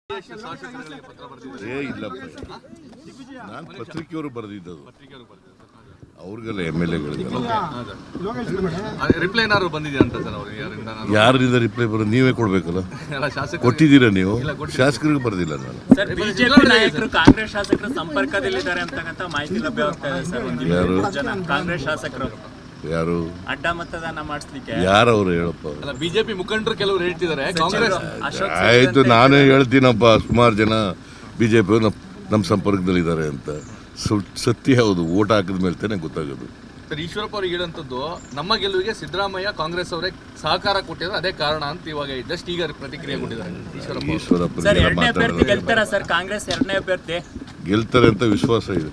ಏ ಇಲ್ಲಪ್ಪ ನಾನು ಪತ್ರಿಕೆಯವರು ಬರೆದಿದ್ದದು ಅವ್ರಿಗೆಲ್ಲ ಎಮ್ ಎಲ್ ಎಗಳಿಗೆಲ್ಲ ರಿಪ್ಲೈ ಏನಾದ್ರು ಬಂದಿದೆ ಅಂತ ಸರ್ ಅವ್ರಿಗೆ ಯಾರಿಂದ ನಾನು ಯಾರಿಂದ ರಿಪ್ಲೈ ಬರೋದು ನೀವೇ ಕೊಡ್ಬೇಕಲ್ಲ ಎಲ್ಲ ಶಾಸಕ ಕೊಟ್ಟಿದ್ದೀರಾ ನೀವು ಶಾಸಕರಿಗೆ ಬರೆದಿಲ್ಲ ನಾನು ಸರ್ ಬಿಜೆಪಿ ನಾಯಕರು ಕಾಂಗ್ರೆಸ್ ಶಾಸಕರು ಸಂಪರ್ಕದಲ್ಲಿದ್ದಾರೆ ಅಂತಕ್ಕಂಥ ಮಾಹಿತಿ ಲಭ್ಯವಾಗ್ತಾ ಇದೆ ಸರ್ ಒಂದು ಯಾರು? ಇಬ್ಬರು ಜನ ಕಾಂಗ್ರೆಸ್ ಶಾಸಕರು ಯಾರು ಅಡ್ಡ ಮತದಾನ ಮಾಡಿಸ್ಲಿಕ್ಕೆ ಯಾರವ್ರು ಹೇಳಪ್ಪ ಅಲ್ಲ ಬಿಜೆಪಿ ಮುಖಂಡರು ಕೆಲವರು ಹೇಳ್ತಿದ್ದಾರೆ ಕಾಂಗ್ರೆಸ್ ಅಶೋಕ್ ಆಯ್ತು ನಾನೇ ಹೇಳ್ತೀನಪ್ಪ ಸುಮಾರು ಜನ ಬಿ ಜೆ ಪಿ ನಮ್ಮ ಸಂಪರ್ಕದಲ್ಲಿದ್ದಾರೆ ಅಂತ ಸು- ಸತ್ಯ ಹೌದು ಓಟ್ ಹಾಕಿದ ಮೇಲೆ ತಾನೇ ಗೊತ್ತಾಗೋದು ಸರ್ ಈಶ್ವರಪ್ಪ ಅವ್ರಿಗೆ ಹೇಳಂತದ್ದು ನಮ್ಮ ಗೆಲುವಿಗೆ ಸಿದ್ದರಾಮಯ್ಯ ಕಾಂಗ್ರೆಸ್ ಅವರೇ ಸಹಕಾರ ಕೊಟ್ಟಿದ್ದಾರೆ ಅದೇ ಕಾರಣ ಅಂತ ಇವಾಗ ಜಸ್ಟ್ ಈಗ ಪ್ರತಿಕ್ರಿಯೆ ಕೊಟ್ಟಿದ್ದಾರೆ ಈಶ್ವರಪ್ಪ ಅವರು. ಈಶ್ವರಪ್ಪ ಸರ್ ಎರಡನೇ ಅಭ್ಯರ್ಥಿ ಗೆಲ್ತಾರ ಸರ್ ಕಾಂಗ್ರೆಸ್ ಎರಡನೇ ಅಭ್ಯರ್ಥಿ ಗೆಲ್ತಾರೆ ಅಂತ ವಿಶ್ವಾಸ ಇದೆ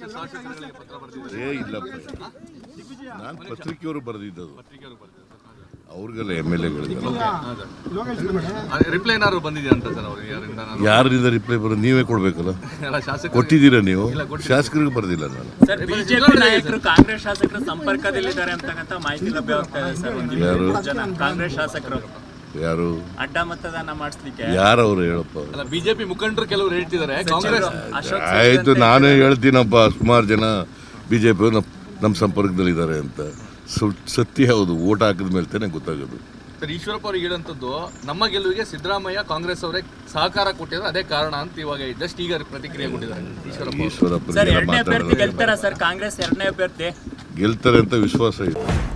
ಏ ಇಲ್ಲಪ್ಪ ನಾನು ಪತ್ರಿಕೆಯವರು ಬರೆದಿದ್ದದು ಅವ್ರಿಗೆಲ್ಲ ಎಮ್ ಎಲ್ ಎಗಳಿಗೆಲ್ಲ ರಿಪ್ಲೈ ಏನಾದ್ರು ಬಂದಿದೆ ಅಂತ ಸರ್ ಅವ್ರಿಗೆ ಯಾರಿಂದ ನಾನು ಯಾರಿಂದ ರಿಪ್ಲೈ ಬರೋದು ನೀವೇ ಕೊಡ್ಬೇಕಲ್ಲ ಎಲ್ಲ ಶಾಸಕ ಕೊಟ್ಟಿದ್ದೀರಾ ನೀವು ಶಾಸಕರಿಗೆ ಬರೆದಿಲ್ಲ ನಾನು ಸರ್ ಬಿಜೆಪಿ ನಾಯಕರು ಕಾಂಗ್ರೆಸ್ ಶಾಸಕರು ಸಂಪರ್ಕದಲ್ಲಿದ್ದಾರೆ ಅಂತಕ್ಕಂಥ ಮಾಹಿತಿ ಲಭ್ಯವಾಗ್ತಾ ಇದೆ ಸರ್ ಒಂದು ಯಾರು? ಇಬ್ಬರು ಜನ ಕಾಂಗ್ರೆಸ್ ಶಾಸಕರು ಯಾರು ಅಡ್ಡ ಮತದಾನ ಮಾಡಿಸ್ಲಿಕ್ಕೆ ಯಾರವ್ರು ಹೇಳಪ್ಪ ಅಲ್ಲ ಬಿಜೆಪಿ ಮುಖಂಡರು ಕೆಲವರು ಹೇಳ್ತಿದ್ದಾರೆ ಕಾಂಗ್ರೆಸ್ ಅಶೋಕ್ ಆಯ್ತು ನಾನೇ ಹೇಳ್ತೀನಪ್ಪ ಸುಮಾರು ಜನ ಬಿ ಜೆ ಪಿ ನಮ್ಮ ಸಂಪರ್ಕದಲ್ಲಿದ್ದಾರೆ ಅಂತ ಸು- ಸತ್ಯ ಹೌದು ಓಟ್ ಹಾಕಿದ ಮೇಲೆ ತಾನೇ ಗೊತ್ತಾಗೋದು ಸರ್ ಈಶ್ವರಪ್ಪ ಅವ್ರಿಗೆ ಹೇಳಂತದ್ದು ನಮ್ಮ ಗೆಲುವಿಗೆ ಸಿದ್ದರಾಮಯ್ಯ ಕಾಂಗ್ರೆಸ್ ಅವರೇ ಸಹಕಾರ ಕೊಟ್ಟಿದ್ದಾರೆ ಅದೇ ಕಾರಣ ಅಂತ ಇವಾಗ ಜಸ್ಟ್ ಈಗ ಪ್ರತಿಕ್ರಿಯೆ ಕೊಟ್ಟಿದ್ದಾರೆ ಈಶ್ವರಪ್ಪ ಅವರು. ಈಶ್ವರಪ್ಪ ಸರ್ ಎರಡನೇ ಅಭ್ಯರ್ಥಿ ಗೆಲ್ತಾರ ಸರ್ ಕಾಂಗ್ರೆಸ್ ಎರಡನೇ ಅಭ್ಯರ್ಥಿ ಗೆಲ್ತಾರೆ ಅಂತ ವಿಶ್ವಾಸ ಇದೆ